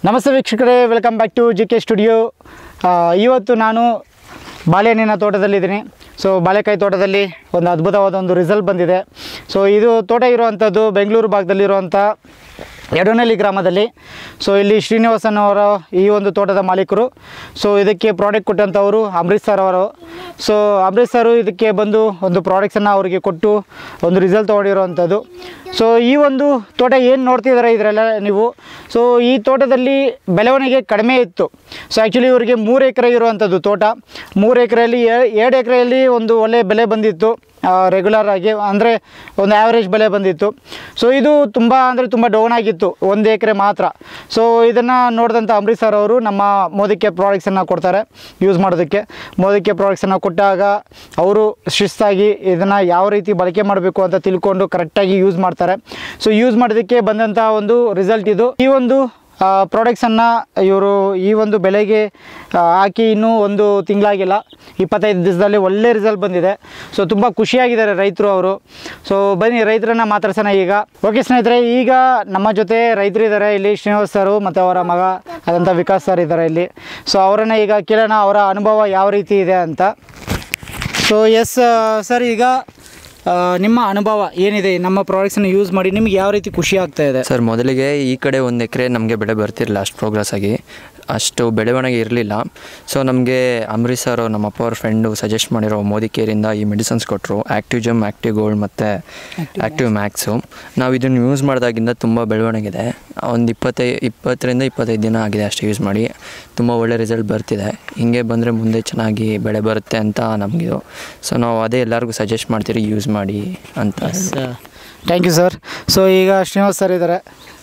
ನಮಸ್ತೆ ವೀಕ್ಷಕರೇ welcome back to G K studio ಇವತ್ತು ನಾನು ಬಾಳೆಹಣ್ಣಿನ ತೋಟದಲ್ಲಿದ್ದೀನಿ ಸೊ ಬಾಳೆಕಾಯಿ ತೋಟದಲ್ಲಿ ಒಂದು ಅದ್ಭುತವಾದ ಒಂದು ರಿಸಲ್ಟ್ ಬಂದಿದೆ ಸೊ ಇದು ತೋಟ ಇರುವಂಥದ್ದು ಬೆಂಗಳೂರು ಭಾಗದಲ್ಲಿರುವಂಥ ಯಡೋನಹಳ್ಳಿ ಗ್ರಾಮದಲ್ಲಿ ಸೊ ಇಲ್ಲಿ ಶ್ರೀನಿವಾಸನ್ ಅವರ ಈ ಒಂದು ತೋಟದ ಮಾಲೀಕರು ಸೊ ಇದಕ್ಕೆ ಪ್ರಾಡಕ್ಟ್ ಕೊಟ್ಟಂಥವರು ಅಮೃತ್ ಸರ್ ಅವರು ಸೊ ಅಮೃತ್ ಸರ್ ಇದಕ್ಕೆ ಬಂದು ಒಂದು ಪ್ರಾಡಕ್ಟ್ಸನ್ನು ಅವರಿಗೆ ಕೊಟ್ಟು ಒಂದು ರಿಸಲ್ಟ್ ತೊಗೊಂಡಿರೋವಂಥದ್ದು ಸೊ ಈ ಒಂದು ತೋಟ ಏನು ನೋಡ್ತಿದ್ದಾರೆ ಇದರೆಲ್ಲ ನೀವು ಸೊ ಈ ತೋಟದಲ್ಲಿ ಬೆಳವಣಿಗೆ ಕಡಿಮೆ ಇತ್ತು ಸೊ ಆ್ಯಕ್ಚುಲಿ ಇವರಿಗೆ ಮೂರು ಎಕರೆ ಇರುವಂಥದ್ದು ತೋಟ ಮೂರು ಎಕರೆಯಲ್ಲಿ ಎರಡು ಎಕರೆಯಲ್ಲಿ ಒಂದು ಒಳ್ಳೆ ಬೆಲೆ ಬಂದಿತ್ತು ರೆಗ್ಯುಲರ್ ಆಗಿ ಅಂದರೆ ಒಂದು ಆ್ಯಾವ್ರೇಜ್ ಬೆಲೆ ಬಂದಿತ್ತು ಸೊ ಇದು ತುಂಬ ಅಂದರೆ ತುಂಬ ಡೌನ್ ಆಗಿತ್ತು ಒಂದು ಎಕರೆ ಮಾತ್ರ ಸೊ ಇದನ್ನು ನೋಡಿದಂಥ ಅಂಬರೀಶ್ ಸರ್ ಅವರು ನಮ್ಮ ಮೋದಿಕೆ ಪ್ರಾಡಕ್ಟ್ಸನ್ನು ಕೊಡ್ತಾರೆ ಯೂಸ್ ಮಾಡೋದಕ್ಕೆ ಮೋದಿಕೆ ಪ್ರಾಡಕ್ಟ್ಸನ್ನು ಕೊಟ್ಟಾಗ ಅವರು ಶಿಸ್ತಾಗಿ ಇದನ್ನು ಯಾವ ರೀತಿ ಬಳಕೆ ಮಾಡಬೇಕು ಅಂತ ತಿಳ್ಕೊಂಡು ಕರೆಕ್ಟಾಗಿ ಯೂಸ್ ಮಾಡ್ತಾರೆ ಸೊ ಯೂಸ್ ಮಾಡೋದಕ್ಕೆ ಬಂದಂಥ ಒಂದು ರಿಸಲ್ಟ್ ಇದು ಈ ಒಂದು ಪ್ರಾಡಕ್ಟ್ಸನ್ನು ಇವರು ಈ ಒಂದು ಬೆಲೆಗೆ ಆ, ಹಾಕಿ ಇನ್ನೂ ಒಂದು ತಿಂಗಳಾಗಿಲ್ಲ ಇಪ್ಪತ್ತೈದು ದಿವಸದಲ್ಲಿ ಒಳ್ಳೆ ರಿಸಲ್ಟ್ ಬಂದಿದೆ ಸೊ ತುಂಬ ಖುಷಿಯಾಗಿದ್ದಾರೆ ರೈತರು ಅವರು ಸೊ ಬನ್ನಿ ರೈತರನ್ನ ಮಾತಾಡ್ಸೋಣ ಈಗ ಓಕೆ ಸ್ನೇಹಿತರೆ ಈಗ ನಮ್ಮ ಜೊತೆ ರೈತರು ಇದ್ದಾರೆ ಇಲ್ಲಿ ಶ್ರೀನಿವಾಸ್ ಸರು ಮತ್ತು ಅವರ ಮಗ ಆದಂಥ ವಿಕಾಸ್ ಸರ್ ಇದ್ದಾರೆ ಇಲ್ಲಿ ಸೊ ಅವರನ್ನು ಈಗ ಕೇಳೋಣ ಅವರ ಅನುಭವ ಯಾವ ರೀತಿ ಇದೆ ಅಂತ ಸೊ ಎಸ್ ಸರ್ ಈಗ ಆ, ನಿಮ್ಮ ಅನುಭವ ಏನಿದೆ ನಮ್ಮ ಪ್ರಾಡಕ್ಟ್ಸನ್ನು ಯೂಸ್ ಮಾಡಿ ನಿಮ್ಗೆ ಯಾವ ರೀತಿ ಖುಷಿ ಆಗ್ತಾ ಇದೆ ಸರ್ ಮೊದಲಿಗೆ ಈ ಕಡೆ ಒಂದು ಎಕರೆ ನಮಗೆ ಬೆಳೆ ಬರ್ತಿರಲಿಲ್ಲ ಅಷ್ಟು ಪ್ರೋಗ್ರೆಸ್ ಆಗಿ ಅಷ್ಟು ಬೆಳವಣಿಗೆ ಇರಲಿಲ್ಲ ಸೊ ನಮಗೆ ಅಂಬರೀಶ್ ಸರ್ ನಮ್ಮ ಅಪ್ಪ ಅವ್ರ ಫ್ರೆಂಡು ಸಜೆಸ್ಟ್ ಮಾಡಿರೋ ಮೋದಿ ಕೇರಿಂದ ಈ ಮೆಡಿಸನ್ಸ್ ಕೊಟ್ಟರು ಆ್ಯಕ್ಟಿವ್ ಜಮ್ ಆ್ಯಕ್ಟಿವ್ ಗೋಲ್ಡ್ ಮತ್ತು ಆ್ಯಕ್ಟಿವ್ ಮ್ಯಾಕ್ಸು ನಾವು ಇದನ್ನು ಯೂಸ್ ಮಾಡಿದಾಗಿಂದ ತುಂಬ ಬೆಳವಣಿಗೆ ಇದೆ ಒಂದು ಇಪ್ಪತ್ತೈ ಇಪ್ಪತ್ತರಿಂದ ಇಪ್ಪತ್ತೈದು ದಿನ ಆಗಿದೆ ಅಷ್ಟೇ ಯೂಸ್ ಮಾಡಿ ತುಂಬ ಒಳ್ಳೆ ರಿಸಲ್ಟ್ ಬರ್ತಿದೆ ಹಿಂಗೆ ಬಂದರೆ ಮುಂದೆ ಚೆನ್ನಾಗಿ ಬೆಳೆ ಬರುತ್ತೆ ಅಂತ ನಮಗಿದು ಸೊ ನಾವು ಅದೇ ಎಲ್ಲರಿಗೂ ಸಜೆಸ್ಟ್ ಮಾಡ್ತೀರಿ ಯೂಸ್ ಮಾಡಿ ಅಂತ ಥ್ಯಾಂಕ್ ಯು ಸರ್ ಸೊ ಈಗ ಶ್ರೀನಿವಾಸ್ ಸರ್ ಇದ್ದಾರೆ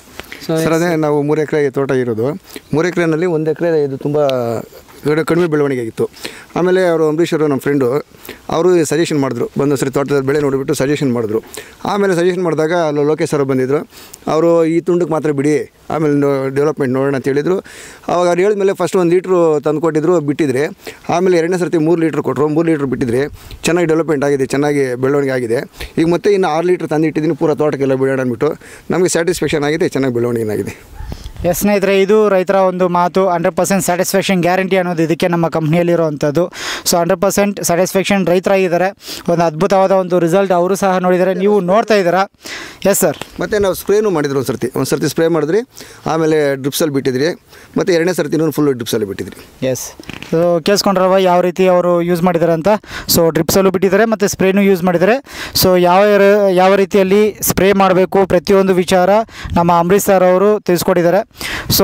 ಸೊ ಸರ್ ಅದೇ ನಾವು ಮೂರು ಎಕರೆ ತೋಟ ಇರೋದು ಮೂರು ಎಕರೆನಲ್ಲಿ ಒಂದು ಎಕರೆ ಇದು ತುಂಬ ಕಡಿ- ಕಡಿಮೆ ಬೆಳವಣಿಗೆ ಆಗಿತ್ತು ಆಮೇಲೆ ಅವರು ಅಂಬರೀಶ್ ಅವರು ನಮ್ಮ ಫ್ರೆಂಡು ಅವರು ಸಜೆಷನ್ ಮಾಡಿದ್ರು ಬಂದು ಸರಿ ತೋಟದ ಬೆಳೆ ನೋಡಿಬಿಟ್ಟು ಸಜೆಷನ್ ಮಾಡಿದ್ರು ಆಮೇಲೆ ಸಜೆಷನ್ ಮಾಡಿದಾಗ ಅಲ್ಲಿ ಲೋಕೇಶ್ ಸರ್ ಬಂದಿದ್ದರು ಅವರು ಈ ತುಂಡಕ್ಕೆ ಮಾತ್ರ ಬಿಡಿ ಆಮೇಲೆ ಡೆವಲಪ್ಮೆಂಟ್ ನೋಡೋಣ ಅಂತ ಹೇಳಿದರು ಅವಾಗ ಅವ್ರು ಹೇಳಿದ್ಮೇಲೆ ಫಸ್ಟ್ ಒಂದು ಲೀಟ್ರು ತಂದು ಕೊಟ್ಟಿದ್ರು ಬಿಟ್ಟಿದ್ರೆ ಆಮೇಲೆ ಎರಡನೇ ಸರ್ತಿ ಮೂರು ಲೀಟ್ರ್ ಕೊಟ್ಟರು ಮೂರು ಲೀಟ್ರ್ ಬಿಟ್ಟಿದ್ರೆ ಚೆನ್ನಾಗಿ ಡೆವಲಪ್ಮೆಂಟ್ ಆಗಿದೆ ಚೆನ್ನಾಗಿ ಬೆಳವಣಿಗೆ ಆಗಿದೆ ಈಗ ಮತ್ತೆ ಇನ್ನು ಆರು ಲೀಟ್ರ್ ತಂದಿಟ್ಟಿದ್ದೀನಿ ಪೂರ ತೋಟಕ್ಕೆಲ್ಲ ಬಿಡೋಣ ಅಂದ್ಬಿಟ್ಟು ನಮಗೆ ಸ್ಯಾಟಿಸ್ಫ್ಯಾಕ್ಷನ್ ಆಗಿದೆ ಚೆನ್ನಾಗಿ ಬೆಳವಣಿಗೆ ಆಗಿದೆ ಎಸ್ ಸ್ನೇಹಿತರೆ ಇದು ರೈತರ ಒಂದು ಮಾತು ಹಂಡ್ರೆಡ್ ಪರ್ಸೆಂಟ್ ಸ್ಯಾಟಿಸ್ಫ್ಯಾಕ್ಷನ್ ಗ್ಯಾರಂಟಿ ಅನ್ನೋದು ಇದಕ್ಕೆ ನಮ್ಮ ಕಂಪ್ನಿಯಲ್ಲಿರುವಂಥದ್ದು ಸೊ ಹಂಡ್ರೆಡ್ ಪರ್ಸೆಂಟ್ ಸ್ಯಾಟಿಸ್ಫ್ಯಾಕ್ಷನ್ ರೈತರಾಗಿದ್ದಾರೆ ಒಂದು ಅದ್ಭುತವಾದ ಒಂದು ರಿಸಲ್ಟ್ ಅವರು ಸಹ ನೋಡಿದ್ದಾರೆ ನೀವು ನೋಡ್ತಾ ಇದ್ದೀರಾ ಎಸ್ ಸರ್ ಮತ್ತು ನಾವು ಸ್ಪ್ರೇನೂ ಮಾಡಿದ್ರು ಒಂದು ಸರ್ತಿ ಒಂದು ಸರ್ತಿ ಸ್ಪ್ರೇ ಮಾಡಿದ್ರಿ ಆಮೇಲೆ ಡ್ರಿಪ್ಸಲ್ಲಿ ಬಿಟ್ಟಿದ್ರಿ ಮತ್ತು ಎರಡನೇ ಸರ್ತಿನೂ ಫುಲ್ ಡ್ರಿಪ್ಸಲ್ಲಿ ಬಿಟ್ಟಿದ್ರಿ ಎಸ್ ಸೊ ಕೇಳಿಸ್ಕೊಂಡ್ರವ ಯಾವ ರೀತಿ ಅವರು ಯೂಸ್ ಮಾಡಿದ್ದಾರೆ ಅಂತ ಸೊ ಡ್ರಿಪ್ಸಲ್ಲೂ ಬಿಟ್ಟಿದ್ದಾರೆ ಮತ್ತು ಸ್ಪ್ರೇನೂ ಯೂಸ್ ಮಾಡಿದ್ದಾರೆ ಸೊ ಯಾವ ರ- ಯಾವ ರೀತಿಯಲ್ಲಿ ಸ್ಪ್ರೇ ಮಾಡಬೇಕು ಪ್ರತಿಯೊಂದು ವಿಚಾರ ನಮ್ಮ ಅಂಬರೀಶ್ ಸರ್ ಅವರು ತಿಳಿಸ್ಕೊಟ್ಟಿದ್ದಾರೆ ಸೊ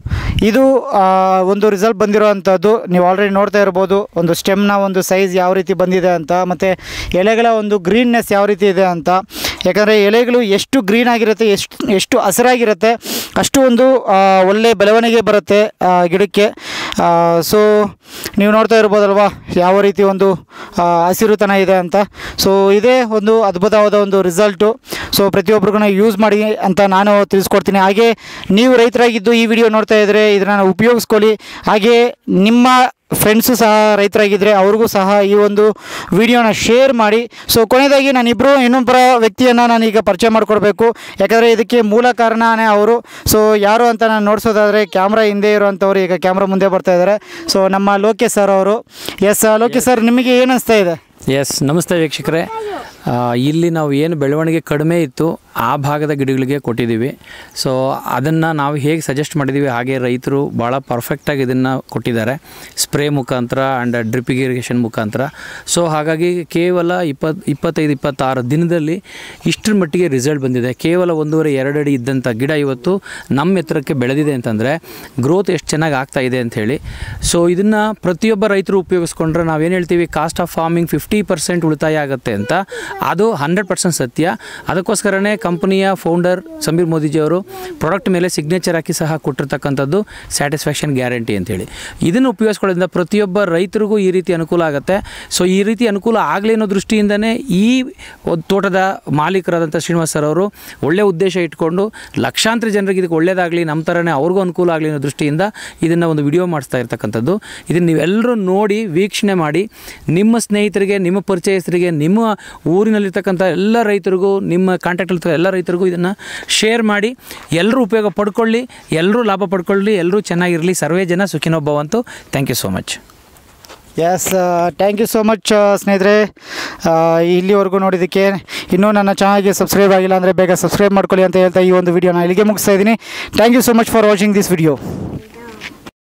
ಇದು ಆ, ಒಂದು ರಿಸಲ್ಟ್ ಬಂದಿರೋವಂಥದ್ದು ನೀವು ಆಲ್ರೆಡಿ ನೋಡ್ತಾ ಇರ್ಬೋದು ಒಂದು ಸ್ಟೆಮ್ನ ಒಂದು ಸೈಜ್ ಯಾವ ರೀತಿ ಬಂದಿದೆ ಅಂತ ಮತ್ತು ಎಲೆಗಳ ಒಂದು ಗ್ರೀನ್ನೆಸ್ ಯಾವ ರೀತಿ ಇದೆ ಅಂತ ಯಾಕಂದರೆ ಎಲೆಗಳು ಎಷ್ಟು ಗ್ರೀನ್ ಆಗಿರುತ್ತೆ ಎಷ್ಟು ಎಷ್ಟು ಹಸಿರಾಗಿರುತ್ತೆ ಅಷ್ಟು ಒಂದು ಆ, ಒಳ್ಳೆ ಬೆಳವಣಿಗೆ ಬರುತ್ತೆ ಆ, ಗಿಡಕ್ಕೆ ಸೊ ನೀವು ನೋಡ್ತಾ ಇರ್ಬೋದಲ್ವಾ ಯಾವ ರೀತಿ ಒಂದು ಆ, ಹಸಿರುತನ ಇದೆ ಅಂತ ಸೊ ಇದೇ ಒಂದು ಅದ್ಭುತವಾದ ಒಂದು ರಿಸಲ್ಟು ಸೊ ಪ್ರತಿಯೊಬ್ಬರಿಗೂ ಯೂಸ್ ಮಾಡಿ ಅಂತ ನಾನು ತಿಳಿಸ್ಕೊಡ್ತೀನಿ ಹಾಗೆ ನೀವು ರೈತರಾಗಿದ್ದು ಈ ವಿಡಿಯೋ ನೋಡ್ತಾ ಇದ್ದರೆ ಇದನ್ನು ಉಪಯೋಗಿಸ್ಕೊಳ್ಳಿ ಹಾಗೆ ನಿಮ್ಮ ಫ್ರೆಂಡ್ಸು ಸಹ ರೈತರಾಗಿದ್ದರೆ ಅವ್ರಿಗೂ ಸಹ ಈ ಒಂದು ವಿಡಿಯೋನ ಶೇರ್ ಮಾಡಿ ಸೊ ಕೊನೆಯದಾಗಿ ನಾನಿಬ್ಬರು ಇನ್ನೊಬ್ಬರ ವ್ಯಕ್ತಿಯನ್ನು ನಾನೀಗ ಪರಿಚಯ ಮಾಡಿಕೊಡ್ಬೇಕು ಯಾಕಂದರೆ ಇದಕ್ಕೆ ಮೂಲ ಕಾರಣನೇ ಅವರು ಸೊ ಯಾರು ಅಂತ ನಾನು ನೋಡಿಸೋದಾದರೆ ಕ್ಯಾಮ್ರಾ ಹಿಂದೆ ಇರುವಂಥವ್ರು ಈಗ ಕ್ಯಾಮ್ರಾ ಮುಂದೆ ಬರ್ತಾ ಇದ್ದಾರೆ ಸೊ ನಮ್ಮ ಲೋಕೇಶ್ ಸರ್ ಅವರು ಎಸ್ ಲೋಕೇಶ್ ಸರ್ ನಿಮಗೆ ಏನು ಅನಿಸ್ತಾ ಇದೆ ಎಸ್ ನಮಸ್ತೆ ವೀಕ್ಷಕರೇ ಆ, ಇಲ್ಲಿ ನಾವು ಏನು ಬೆಳವಣಿಗೆ ಕಡಿಮೆ ಇತ್ತು ಆ ಭಾಗದ ಗಿಡಗಳಿಗೆ ಕೊಟ್ಟಿದ್ದೀವಿ ಸೊ ಅದನ್ನು ನಾವು ಹೇಗೆ ಸಜೆಸ್ಟ್ ಮಾಡಿದ್ದೀವಿ ಹಾಗೆ ರೈತರು ಭಾಳ ಪರ್ಫೆಕ್ಟಾಗಿ ಇದನ್ನು ಕೊಟ್ಟಿದ್ದಾರೆ ಸ್ಪ್ರೇ ಮುಖಾಂತರ ಆ್ಯಂಡ್ ಡ್ರಿಪ್ ಇರಿಗೇಷನ್ ಮುಖಾಂತರ ಸೊ ಹಾಗಾಗಿ ಕೇವಲ ಇಪ್ಪತ್ತು ಇಪ್ಪತ್ತೈದು ಇಪ್ಪತ್ತಾರು ದಿನದಲ್ಲಿ ಇಷ್ಟರ ಮಟ್ಟಿಗೆ ರಿಸಲ್ಟ್ ಬಂದಿದೆ ಕೇವಲ ಒಂದೂವರೆ ಎರಡು ಅಡಿ ಇದ್ದಂಥ ಗಿಡ ಇವತ್ತು ನಮ್ಮ ಎತ್ತರಕ್ಕೆ ಬೆಳೆದಿದೆ ಅಂತಂದರೆ ಗ್ರೋತ್ ಎಷ್ಟು ಚೆನ್ನಾಗಿ ಆಗ್ತಾ ಇದೆ ಅಂತ ಹೇಳಿ ಸೊ ಇದನ್ನು ಪ್ರತಿಯೊಬ್ಬ ರೈತರು ಉಪಯೋಗಿಸ್ಕೊಂಡ್ರೆ ನಾವೇನು ಹೇಳ್ತೀವಿ cost of farming fifty percent ಉಳಿತಾಯ ಆಗುತ್ತೆ ಅಂತ ಅದು ಹಂಡ್ರೆಡ್ ಪರ್ಸೆಂಟ್ ಸತ್ಯ ಅದಕ್ಕೋಸ್ಕರನೇ ಕಂಪನಿಯ ಫೌಂಡರ್ ಸಮೀರ್ ಮೋದಿಜಿಯವರು ಪ್ರಾಡಕ್ಟ್ ಮೇಲೆ ಸಿಗ್ನೇಚರ್ ಹಾಕಿ ಸಹ ಕೊಟ್ಟಿರ್ತಕ್ಕಂಥದ್ದು ಸ್ಯಾಟಿಸ್ಫ್ಯಾಕ್ಷನ್ ಗ್ಯಾರಂಟಿ ಅಂತೇಳಿ ಇದನ್ನು ಉಪಯೋಗಿಸ್ಕೊಳ್ಳೋದ್ರಿಂದ ಪ್ರತಿಯೊಬ್ಬ ರೈತರಿಗೂ ಈ ರೀತಿ ಅನುಕೂಲ ಆಗುತ್ತೆ ಸೊ ಈ ರೀತಿ ಅನುಕೂಲ ಆಗಲಿ ಅನ್ನೋ ದೃಷ್ಟಿಯಿಂದನೇ ಈ ಒಂದು ತೋಟದ ಮಾಲೀಕರಾದಂಥ ಶ್ರೀನಿವಾಸ್ ಸರ್ ಅವರು ಒಳ್ಳೆಯ ಉದ್ದೇಶ ಇಟ್ಕೊಂಡು ಲಕ್ಷಾಂತರ ಜನರಿಗೆ ಇದಕ್ಕೆ ಒಳ್ಳೆಯದಾಗಲಿ ನಮ್ಮ ಥರನೇ ಅವ್ರಿಗೂ ಅನುಕೂಲ ಆಗಲಿ ಅನ್ನೋ ದೃಷ್ಟಿಯಿಂದ ಇದನ್ನು ಒಂದು ವಿಡಿಯೋ ಮಾಡಿಸ್ತಾ ಇರ್ತಕ್ಕಂಥದ್ದು ಇದನ್ನು ನೀವೆಲ್ಲರೂ ನೋಡಿ ವೀಕ್ಷಣೆ ಮಾಡಿ ನಿಮ್ಮ ಸ್ನೇಹಿತರಿಗೆ ನಿಮ್ಮ ಪರಿಚಯಸ್ಥರಿಗೆ ನಿಮ್ಮ ಊರಿನಲ್ಲಿರ್ತಕ್ಕಂಥ ಎಲ್ಲ ರೈತರಿಗೂ ನಿಮ್ಮ ಕಾಂಟ್ಯಾಕ್ಟಲ್ಲಿರ್ತಕ್ಕ ಎಲ್ಲ ರೈತರಿಗೂ ಇದನ್ನು ಶೇರ್ ಮಾಡಿ ಎಲ್ಲರೂ ಉಪಯೋಗ ಪಡ್ಕೊಳ್ಳಿ ಎಲ್ಲರೂ ಲಾಭ ಪಡ್ಕೊಳ್ಳಿ ಎಲ್ಲರೂ ಚೆನ್ನಾಗಿರಲಿ ಸರ್ವೇ ಜನ ಸುಖಿನೋ ಭವಂತು thank you so much yes thank you so much ಸ್ನೇಹಿತರೆ ಆ, ಇಲ್ಲಿವರೆಗೂ ನೋಡಿದ್ದಕ್ಕೆ ಇನ್ನೂ ನನ್ನ ಚಾನಲ್ಗೆ ಸಬ್ಸ್ಕ್ರೈಬ್ ಆಗಿಲ್ಲ ಅಂದರೆ ಬೇಗ ಸಬ್ಸ್ಕ್ರೈಬ್ ಮಾಡ್ಕೊಳ್ಳಿ ಅಂತ ಹೇಳ್ತಾ ಈ ಒಂದು ವಿಡಿಯೋನ ಇಲ್ಲಿಗೆ ಮುಗಿಸ್ತಾ ಇದ್ದೀನಿ thank you so much for watching this video